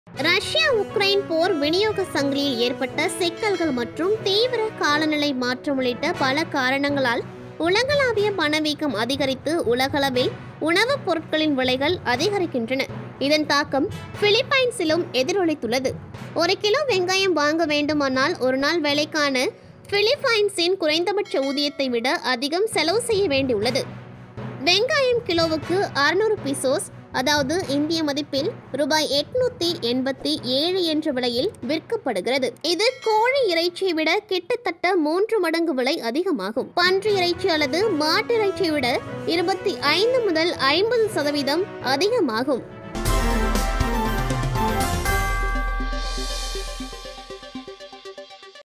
Russia Ukraine போர் விநியோக சங்கிலியில் ஏற்பட்ட சிக்கல்கள் மற்றும் தீவிர காலநிலை மாற்றம் உள்ளிட்ட பல காரணங்களால் உலகளாவிய பணவீக்கம் அதிகரித்து உலகளவில் உணவுப் பொருட்களின் விலைகள் அதிகரிக்கின்றன இதன் தாக்கம் பிலிப்பைன்ஸிலும் எதிரொலித்துள்ளது ஒரு கிலோ வெங்காயம் வாங்க வேண்டுமானால் ஒரு நாள் வேலைக்கான பிலிப்பைன்ஸின் குறைந்தபட்ச ஊதியத்தை விட அதிகம் செலவு செய்ய வேண்டியுள்ளது வெங்காயம் கிலோவுக்கு அறுநூறு பிசோஸ் அதாவது இந்திய மதிப்பில் ரூபாய் எட்நூத்தி எண்பத்தி ஏழு என்ற விலையில் விற்கப்படுகிறது இது கோழி இறைச்சியை விட கிட்டத்தட்ட மூன்று மடங்கு விலை அதிகமாகும் பன்றி இறைச்சி அல்லது மாட்டு இறைச்சியை விட இருபத்தி ஐந்து முதல் ஐம்பது சதவீதம் அதிகமாகும்